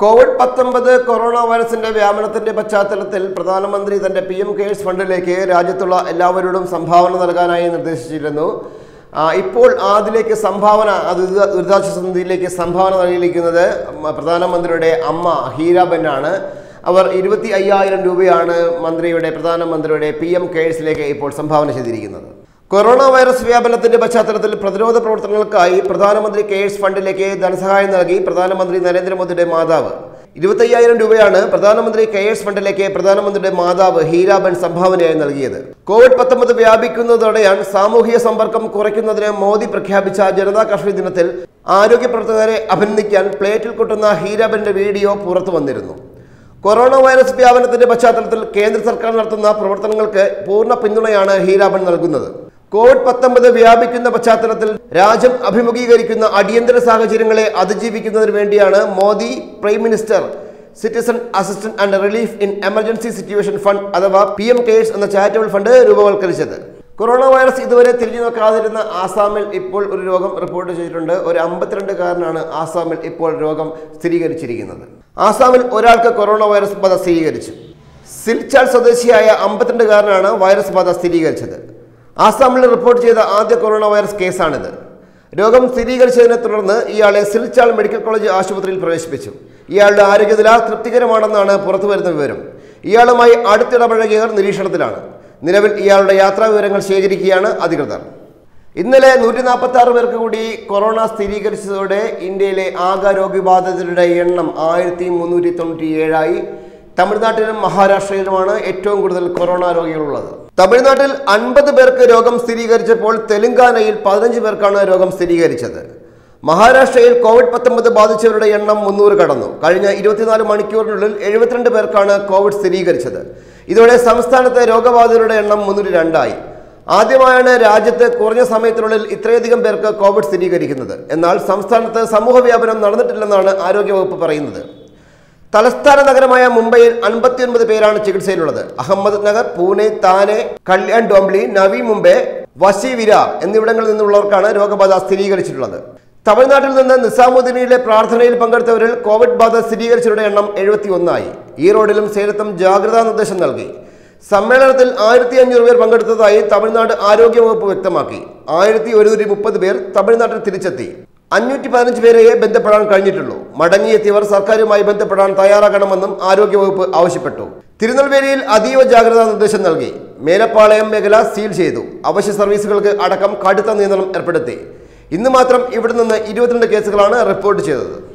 Covid പത്തൊമ്പത് corona വൈറസിന്റെ വ്യാപനത്തിന്റെ പശ്ചാത്തലത്തിൽ പ്രധാനമന്ത്രി തന്റെ പി എം കെയേഴ്സ് ഫണ്ടിലേക്ക് രാജ്യത്തുള്ള എല്ലാവരോടും സംഭാവന നൽകാനായി നിർദ്ദേശിച്ചിരുന്നു ആ, ഇപ്പോൾ അതിലേക്ക് സംഭാവന അത് ദുരിത- ദുരിതാശ്വാസ നിധിയിലേക്ക് സംഭാവന നൽകിയിരിക്കുന്നത് മ- പ്രധാനമന്ത്രിയുടെ അമ്മ ഹീരാബെന്നാണ് അവർ ഇരുപത്തി അയ്യായിരം രൂപയാണ് മന്ത്രിയുടെ പ്രധാനമന്ത്രിയുടെ പി എം കെയേഴ്സിലേക്ക് ഇപ്പോൾ സംഭാവന ചെയ്തിരിക്കുന്നത് കൊറോണ വൈറസ് വ്യാപനത്തിന്റെ പശ്ചാത്തലത്തിൽ പ്രതിരോധ പ്രവർത്തനങ്ങൾക്കായി പ്രധാനമന്ത്രി കെയേഴ്സ് ഫണ്ടിലേക്ക് ധനസഹായം നൽകി പ്രധാനമന്ത്രി നരേന്ദ്രമോദിയുടെ മാതാവ് ഇരുപത്തയ്യായിരം രൂപയാണ് പ്രധാനമന്ത്രി കെയേഴ്സ് ഫണ്ടിലേക്ക് പ്രധാനമന്ത്രിയുടെ മാതാവ് ഹീരാബൻ സംഭാവനയായി നൽകിയത് കോവിഡ് പത്തൊമ്പത് വ്യാപിക്കുന്നതോടെയാണ് സാമൂഹിക സമ്പർക്കം കുറയ്ക്കുന്നതിന് മോദി പ്രഖ്യാപിച്ച ജനതാ കർഫ്യൂ ദിനത്തിൽ ആരോഗ്യ പ്രവർത്തകരെ അഭിനന്ദിക്കാൻ പ്ലേറ്റിൽ കൊട്ടുന്ന ഹീരാബന്റെ വീഡിയോ പുറത്തു വന്നിരുന്നു കൊറോണ വൈറസ് വ്യാപനത്തിന്റെ പശ്ചാത്തലത്തിൽ കേന്ദ്ര സർക്കാർ നടത്തുന്ന പ്രവർത്തനങ്ങൾക്ക് പൂർണ്ണ പിന്തുണയാണ് ഹീരാബൻ നൽകുന്നത് കോവിഡ് പത്തൊമ്പത് വ്യാപിക്കുന്ന പശ്ചാത്തലത്തിൽ രാജ്യം അഭിമുഖീകരിക്കുന്ന അടിയന്തര സാഹചര്യങ്ങളെ അതിജീവിക്കുന്നതിന് വേണ്ടിയാണ് Modi prime minister citizen assistant and relief in emergency situation fund അഥവാ പി എം കെയേഴ്സ് എന്ന ചാരിറ്റബിൾ ഫണ്ട് രൂപവൽക്കരിച്ചത് കൊറോണ വൈറസ് ഇതുവരെ തിരിഞ്ഞു നോക്കാതിരുന്ന ആസാമിൽ ഇപ്പോൾ ഒരു രോഗം റിപ്പോർട്ട് ചെയ്തിട്ടുണ്ട് ഒരു അമ്പത്തിരണ്ടുകാരനാണ് ആസാമിൽ ഇപ്പോൾ രോഗം സ്ഥിരീകരിച്ചിരിക്കുന്നത് ആസാമിൽ ഒരാൾക്ക് കൊറോണ വൈറസ് ബാധ സ്ഥിരീകരിച്ചു സിൽച്ചാൽ സ്വദേശിയായ അമ്പത്തിരണ്ടുകാരനാണ് വൈറസ് ബാധ സ്ഥിരീകരിച്ചത് ആസാമിൽ റിപ്പോർട്ട് ചെയ്ത ആദ്യ കൊറോണ വൈറസ് കേസാണിത് രോഗം സ്ഥിരീകരിച്ചതിനെ തുടർന്ന് ഇയാളെ സിൽച്ചാൽ മെഡിക്കൽ കോളേജ് ആശുപത്രിയിൽ പ്രവേശിപ്പിച്ചു ഇയാളുടെ ആരോഗ്യനില തൃപ്തികരമാണെന്നാണ് പുറത്തുവരുന്ന വിവരം ഇയാളുമായി അടുത്തിടപഴകിയവർ നിരീക്ഷണത്തിലാണ് നിലവിൽ ഇയാളുടെ യാത്രാ വിവരങ്ങൾ ശേഖരിക്കുകയാണ് അധികൃതർ ഇന്നലെ നൂറ്റി നാൽപ്പത്തി ആറ് പേർക്ക് കൂടി കൊറോണ സ്ഥിരീകരിച്ചതോടെ ഇന്ത്യയിലെ ആകെ രോഗബാധിതരുടെ എണ്ണം ആയിരത്തി മുന്നൂറ്റി തൊണ്ണൂറ്റി ഏഴായി തമിഴ്നാട്ടിലും മഹാരാഷ്ട്രയിലുമാണ് ഏറ്റവും കൂടുതൽ കൊറോണ രോഗികളുള്ളത് തമിഴ്നാട്ടിൽ അൻപത് പേർക്ക് രോഗം സ്ഥിരീകരിച്ചപ്പോൾ തെലങ്കാനയിൽ പതിനഞ്ച് പേർക്കാണ് രോഗം സ്ഥിരീകരിച്ചത് മഹാരാഷ്ട്രയിൽ കോവിഡ് പത്തൊമ്പത് ബാധിച്ചവരുടെ എണ്ണം മുന്നൂറ് കടന്നു കഴിഞ്ഞ ഇരുപത്തിനാല് മണിക്കൂറിനുള്ളിൽ എഴുപത്തിരണ്ട് പേർക്കാണ് കോവിഡ് സ്ഥിരീകരിച്ചത് ഇതോടെ സംസ്ഥാനത്തെ രോഗബാധിതരുടെ എണ്ണം മുന്നൂറ്റി രണ്ടായി ആദ്യമായാണ് രാജ്യത്ത് കുറഞ്ഞ സമയത്തിനുള്ളിൽ ഇത്രയധികം പേർക്ക് കോവിഡ് സ്ഥിരീകരിക്കുന്നത് എന്നാൽ സംസ്ഥാനത്ത് സമൂഹ വ്യാപനം നടന്നിട്ടില്ലെന്നാണ് ആരോഗ്യവകുപ്പ് പറയുന്നത് തലസ്ഥാന നഗരമായ മുംബൈയിൽ അൻപത്തിയൊൻപത് പേരാണ് ചികിത്സയിലുള്ളത് അഹമ്മദ് നഗർ പൂനെ താനെ കല്യാൺ ഡോംബ്ലി നവി മുംബൈ വസി വിരാർ എന്നിവിടങ്ങളിൽ നിന്നുള്ളവർക്കാണ് രോഗബാധ സ്ഥിരീകരിച്ചിട്ടുള്ളത് തമിഴ്നാട്ടിൽ നിന്ന് നിസാമുദ്ദീനിലെ പ്രാർത്ഥനയിൽ പങ്കെടുത്തവരിൽ കോവിഡ് ബാധ സ്ഥിരീകരിച്ചവരുടെ എണ്ണം എഴുപത്തി ഒന്നായി ഈറോഡിലും സേലത്തും ജാഗ്രതാ നിർദ്ദേശം നൽകി സമ്മേളനത്തിൽ ആയിരത്തി അഞ്ഞൂറ് പേർ പങ്കെടുത്തതായി തമിഴ്നാട് ആരോഗ്യവകുപ്പ് വ്യക്തമാക്കി ആയിരത്തി ഒരുന്നൂറ്റി മുപ്പത് പേർ തമിഴ്നാട്ടിൽ തിരിച്ചെത്തി അഞ്ഞൂറ്റി പതിനഞ്ച് പേരെയേ ബന്ധപ്പെടാൻ കഴിഞ്ഞിട്ടുള്ളൂ മടങ്ങിയെത്തിയവർ സർക്കാരുമായി ബന്ധപ്പെടാൻ തയ്യാറാകണമെന്നും ആരോഗ്യവകുപ്പ് ആവശ്യപ്പെട്ടു തിരുനെൽവേലിയിൽ അതീവ ജാഗ്രതാ നിർദ്ദേശം നൽകി മേലപ്പാളയം മേഖല സീൽ ചെയ്തു അവശ്യ സർവീസുകൾക്ക് അടക്കം കടുത്ത നിയന്ത്രണം ഏർപ്പെടുത്തി ഇന്ന് മാത്രം ഇവിടെ നിന്ന് ഇരുപത്തിരണ്ട് കേസുകളാണ് റിപ്പോർട്ട് ചെയ്തത്